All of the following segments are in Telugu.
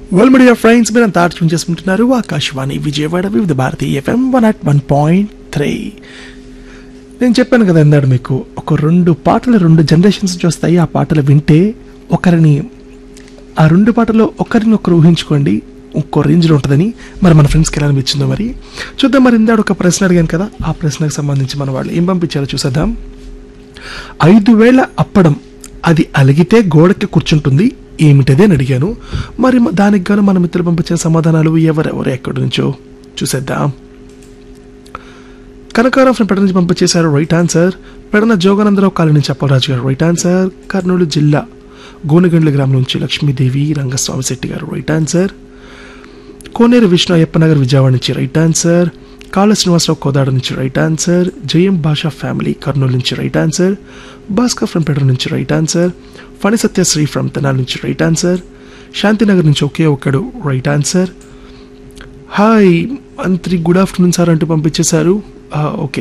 వెల్ మీడియా ఫ్రెండ్స్ మీరు అంతా అర్థం చేసుకుంటున్నారు Akashvani Vijayawada Vividha Bharati FM one at one point three నేను చెప్పాను కదా ఇందాడు మీకు ఒక రెండు పాటలు రెండు జనరేషన్స్ నుంచి వస్తాయి ఆ పాటలు వింటే ఒకరిని ఆ రెండు పాటల్లో ఒకరిని ఒకరు ఊహించుకోండి ఇంకో రేంజ్లో ఉంటుందని మరి మన ఫ్రెండ్స్కి ఎలా అనిపించిందో మరి చూద్దాం మరి ఇందాడు ఒక ప్రశ్న అడిగాను కదా ఆ ప్రశ్నకు సంబంధించి మన వాళ్ళు ఏం పంపించారో చూసేద్దాం ఐదు వేల అప్పడం అది అలిగితే గోడకి కూర్చుంటుంది ఏమిటది అని అడిగాను మరి మ- దానికి గాను మన మిత్రులు పంపించిన సమాధానాలు ఎవరెవరు ఎక్కడి నుంచో చూసేద్దాం కనకారం ఫ్రెండ్ పెడ నుంచి పంపించేశారు right answer Pedana Joganandarao colony నుంచి అప్పలరాజు గారు రైట్ ఆన్సర్ కర్నూలు జిల్లా గోనగండ్ల గ్రామం నుంచి లక్ష్మీదేవి రంగస్వామి శెట్టి గారు రైట్ ఆన్సర్ కోనేరు విష్ణు అయ్యప్పనగర్ విజయవాడ నుంచి రైట్ ఆన్సర్ కాళ శ్రీనివాసరావు కోదాడ నుంచి రైట్ ఆన్సర్ జయం భాషా ఫ్యామిలీ కర్నూలు నుంచి రైట్ ఆన్సర్ భాస్కర్ ఫ్రమ్ పెడర్ నుంచి right answer Phani Satyasri from Tenali నుంచి రైట్ ఆన్సర్ శాంతినగర్ నుంచి ఒకే ఒక్కడు రైట్ ఆన్సర్ హాయ్ మంత్రి గుడ్ ఆఫ్టర్నూన్ సార్ అంటూ పంపించేశారు ఆ, ఓకే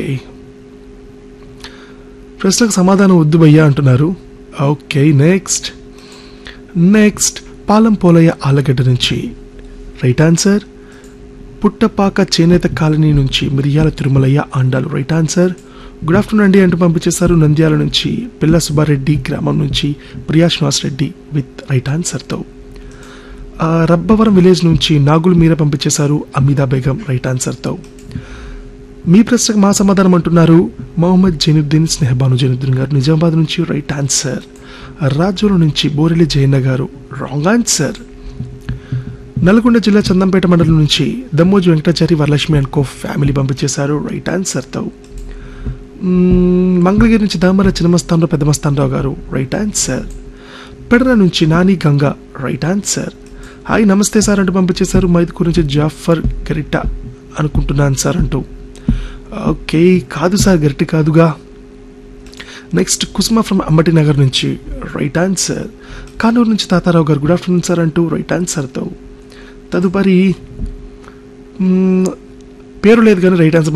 ప్రశ్నకు సమాధానం వద్దు భయ్యా అంటున్నారు okay next next Palam Polayya Allagadda నుంచి రైట్ ఆన్సర్ పుట్టపాక చేనేత కాలనీ నుంచి Miriyala Tirumalayya Andalu right answer good afternoon అండి అంటూ పంపించేశారు నంద్యాల నుంచి పిల్ల సుబ్బారెడ్డి గ్రామం నుంచి ప్రియా శ్రీనివాస్ రెడ్డి విత్ రైట్ ఆన్సర్తో ఆ, రబ్బవరం విలేజ్ నుంచి నాగులు మీర పంపించేశారు అమీదా బేగం రైట్ ఆన్సర్తో మీ ప్రశ్నకు మా సమాధానం అంటున్నారు మొహమ్మద్ జైనుద్దీన్ స్నేహబాను జైనుద్దీన్ గారు నిజామాబాద్ నుంచి రైట్ ఆన్సర్ రాజోలు నుంచి బోరెలి జయన్న గారు రాంగ్ ఆన్సర్ నల్గొండ జిల్లా చందంపేట మండలం నుంచి Dammoju Venkatachari Varalakshmi and co family పంపించేశారు రైట్ ఆన్సర్తో మ్మ్, మంగళగిరి నుంచి దామర చిన్నమస్తానరావు పెద్దమస్తానరావు గారు రైట్ ఆన్సర్ పెడర నుంచి Nani Ganga right answer hi namaste sir అంటూ పంపించేశారు మైదుకూరు నుంచి జాఫర్ గరిట అనుకుంటున్నాను సార్ అంటూ ఓకే కాదు సార్ గరిట కాదుగా నెక్స్ట్ కుసుమ ఫ్రమ్ అంబటి నగర్ నుంచి రైట్ ఆన్సర్ కానూరు నుంచి తాతారావు గారు గుడ్ ఆఫ్టర్నూన్ సార్ అంటూ రైట్ ఆన్సర్తో తదుపరి మ్మ్, పేరు లేదు కానీ రైట్ ఆన్సర్